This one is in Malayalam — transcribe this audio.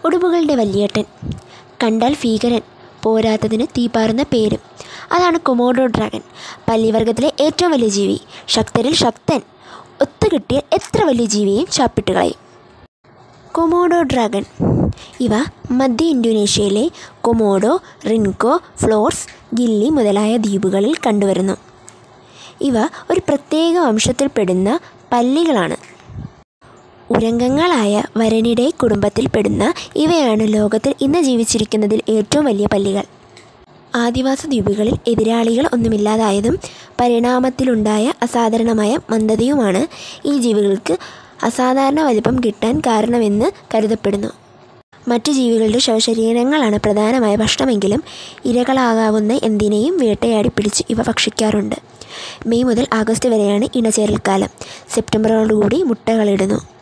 ഉടുമ്പുകളുടെ വല്യേട്ടൻ കണ്ടാൽ ഭീകരൻ പോരാത്തതിന് തീപാറുന്ന പേരും അതാണ് കൊമോഡോ ഡ്രാഗൺ പല്ലിവർഗത്തിലെ ഏറ്റവും വലിയ ജീവി ശക്തരിൽ ശക്തൻ ഒത്തുകിട്ടിയ എത്ര വലിയ ജീവിയെയും ചാപ്പിട്ട് കളയും കൊമോഡോ ഡ്രാഗൺ ഇവ മധ്യ ഇന്തോനേഷ്യയിലെ കൊമോഡോ റിൻകോ ഫ്ലോർസ് ഗില്ലി മുതലായ ദ്വീപുകളിൽ കണ്ടുവരുന്നു ഇവ ഒരു പ്രത്യേക വംശത്തിൽപ്പെടുന്ന പല്ലികളാണ് ഉരംഗങ്ങളായ വരനിടെ കുടുംബത്തിൽപ്പെടുന്ന ഇവയാണ് ലോകത്തിൽ ഇന്ന് ജീവിച്ചിരിക്കുന്നതിൽ ഏറ്റവും വലിയ പല്ലികൾ ആദിവാസ ദ്വീപുകളിൽ എതിരാളികൾ ഒന്നുമില്ലാതായതും പരിണാമത്തിലുണ്ടായ അസാധാരണമായ മന്ദതയുമാണ് ഈ ജീവികൾക്ക് അസാധാരണ വലിപ്പം കിട്ടാൻ കാരണമെന്ന് കരുതപ്പെടുന്നു മറ്റു ജീവികളുടെ ശവശരീരങ്ങളാണ് പ്രധാനമായ ഭക്ഷണമെങ്കിലും ഇരകളാകാവുന്ന എന്തിനേയും വേട്ടയാടി പിടിച്ച് ഇവ ഭക്ഷിക്കാറുണ്ട് മെയ് മുതൽ ആഗസ്റ്റ് വരെയാണ് ഇണചേരൽ കാലം സെപ്റ്റംബറോടുകൂടി മുട്ടകളിടുന്നു